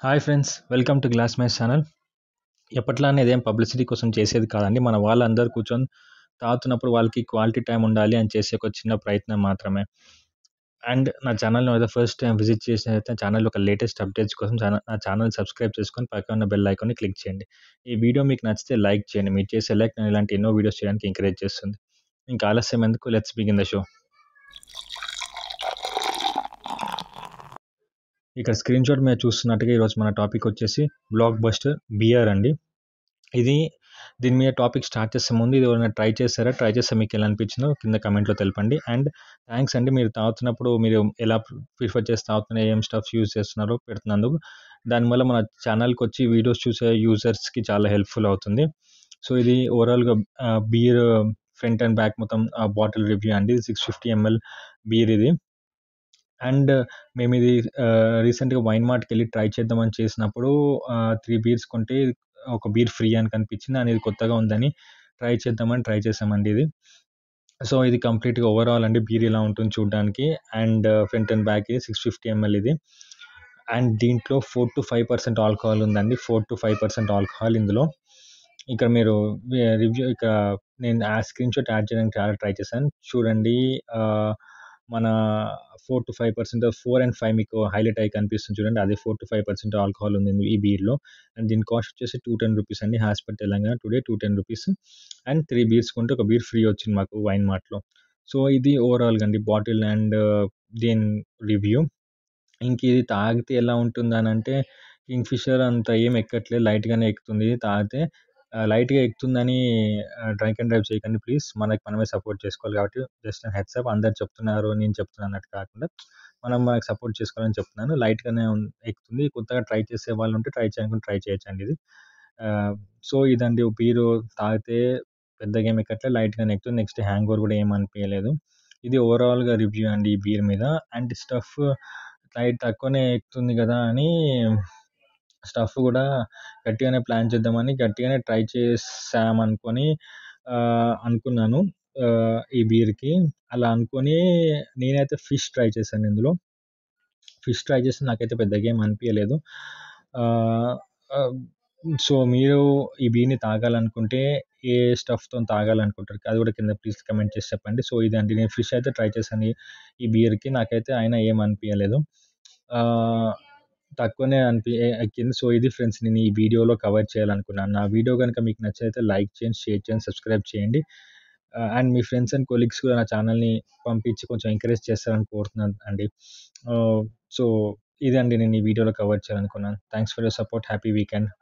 hi friends welcome to glass match channel ఎప్పట్లానే ఇదేం publicity కోసం చేసేది కాదండి మన వాళ్ళందరూ కూర్చొని తాగుతున్నప్పుడు వాళ్ళకి క్వాలిటీ టైం ఉండాలి అని చేసే ఒక చిన్న ప్రయత్నం మాత్రమే అండ్ నా ఛానల్ని ఏదో ఫస్ట్ టైం విజిట్ చేసినైతే ఛానల్ ఒక లేటెస్ట్ అప్డేట్స్ కోసం ఛానల్ నా ఛానల్ సబ్స్క్రైబ్ చేసుకొని పక్కన ఉన్న బెల్ ఐకాన్ని క్లిక్ చేయండి ఈ వీడియో మీకు నచ్చితే లైక్ చేయండి మీరు చేసే లైక్ నేను ఇలాంటి ఎన్నో వీడియోస్ చేయడానికి ఎంకరేజ్ చేస్తుంది ఇంకా ఆలస్యం ఎందుకు లెట్స్ బిగిన్ ద షో ఇక్కడ స్క్రీన్ షాట్ మీద చూస్తున్నట్టుగా ఈరోజు మన టాపిక్ వచ్చేసి బ్లాక్ బస్టర్ బియర్ అండి ఇది దీని మీద టాపిక్ స్టార్ట్ చేసే ముందు ఇది ఎవరైనా ట్రై చేస్తారా ట్రై చేస్తే మీకు ఎలా అనిపించిందో కింద కమెంట్లో తెలపండి అండ్ థ్యాంక్స్ అండి మీరు తాగుతున్నప్పుడు మీరు ఎలా ప్రిఫర్ చేసి తాగుతున్నారు ఏం స్టఫ్ యూజ్ చేస్తున్నారో పెడుతున్నందుకు దానివల్ల మన ఛానల్కి వచ్చి వీడియోస్ చూసే యూజర్స్కి చాలా హెల్ప్ఫుల్ అవుతుంది సో ఇది ఓవరాల్గా బీర్ ఫ్రంట్ అండ్ బ్యాక్ మొత్తం బాటిల్ రివ్యూ అండి సిక్స్ ఫిఫ్టీ ఎంఎల్ బీర్ ఇది అండ్ మేము ఇది రీసెంట్గా వైన్ మార్ట్కి వెళ్ళి ట్రై చేద్దామని చేసినప్పుడు త్రీ బీర్స్ కొంటే ఒక బీర్ ఫ్రీ అని కనిపించింది అనేది కొత్తగా ఉందని ట్రై చేద్దామని ట్రై చేసామండి ఇది సో ఇది కంప్లీట్గా ఓవరాల్ అండి బీర్ ఇలా ఉంటుంది చూడడానికి అండ్ ఫ్రంట్ అండ్ బ్యాక్ ఇది సిక్స్ ఫిఫ్టీ ఎంఎల్ ఇది అండ్ దీంట్లో four to five percent alcohol ఉందండి four to five percent alcohol ఇందులో ఇక్కడ మీరు రివ్యూ ఇక్కడ నేను ఆ స్క్రీన్ షాట్ యాడ్ చేయడానికి చాలా ట్రై చేశాను చూడండి మన four to five percent four and five మీకు హైలైట్ అయ్యి కనిపిస్తుంది చూడండి అదే four to five percent alcohol ఉంది ఈ బీర్లో అండ్ దీని కాస్ట్ వచ్చేసి టూ టెన్ రూపీస్ అండి hospital Telangana today two ten rupees and three beers కొంటే ఒక బీర్ ఫ్రీ వచ్చింది మాకు వైన్ మార్ట్లో సో ఇది ఓవరాల్గా అండి బాటిల్ అండ్ దీని రివ్యూ ఇంక ఇది తాగితే ఎలా ఉంటుంది అని అంటే కింగ్ ఫిషర్ అంత ఏం ఎక్కట్లేదు లైట్గానే ఎక్కుతుంది తాగితే లైట్గా ఎక్కుతుందని డ్రంక్ అండ్ డ్రైవ్ చేయకండి ప్లీజ్ మనకి మనమే సపోర్ట్ చేసుకోవాలి కాబట్టి జస్ట్ హెడ్స్ అప్ అందరు చెప్తున్నారు నేను చెప్తున్నాను అన్నట్టు కాకుండా మనం మనకు సపోర్ట్ చేసుకోవాలని చెప్తున్నాను లైట్గానే ఎక్కుతుంది కొత్తగా ట్రై చేసే వాళ్ళు ఉంటే ట్రై చేయడానికి ట్రై చేయొచ్చండి ఇది సో ఇదండి బీరు తాగితే పెద్దగా ఏం ఎక్కట్లేదు లైట్గానే ఎక్కుతుంది నెక్స్ట్ హ్యాంగ్ ఓవర్ కూడా ఏం అనిపించలేదు ఇది ఓవరాల్గా రివ్యూ అండి ఈ బీర్ మీద అండ్ స్టఫ్ లైట్ తక్కువనే ఎక్కుతుంది కదా అని స్టఫ్ కూడా గట్టిగానే ప్లాన్ చేద్దామని గట్టిగానే ట్రై చేసామనుకొని అనుకున్నాను ఈ బీర్కి అలా అనుకొని నేనైతే ఫిష్ ట్రై చేశాను ఇందులో ఫిష్ ట్రై చేస్తే నాకైతే పెద్దగా ఏం అనిపించలేదు సో మీరు ఈ బీర్ని తాగాలనుకుంటే ఏ స్టఫ్తో తాగాలనుకుంటారు అది కూడా కింద ప్లీజ్ కమెంట్ చేసి చెప్పండి సో ఇదండి నేను ఫిష్ అయితే ట్రై చేశాను ఈ బీర్కి నాకైతే అయినా ఏం అనిపించలేదు తక్కువనే అనిపి ఎక్కింది సో ఇది ఫ్రెండ్స్ నేను ఈ వీడియోలో కవర్ చేయాలనుకున్నాను నా వీడియో కనుక మీకు నచ్చితే లైక్ చేయండి షేర్ చేయండి సబ్స్క్రైబ్ చేయండి అండ్ మీ ఫ్రెండ్స్ అండ్ కొలీగ్స్ కూడా నా ఛానల్ని పంపించి కొంచెం ఎంకరేజ్ చేస్తారని కోరుతున్నాను అండి సో ఇదండి నేను ఈ వీడియోలో కవర్ చేయాలనుకున్నాను thanks for your support happy weekend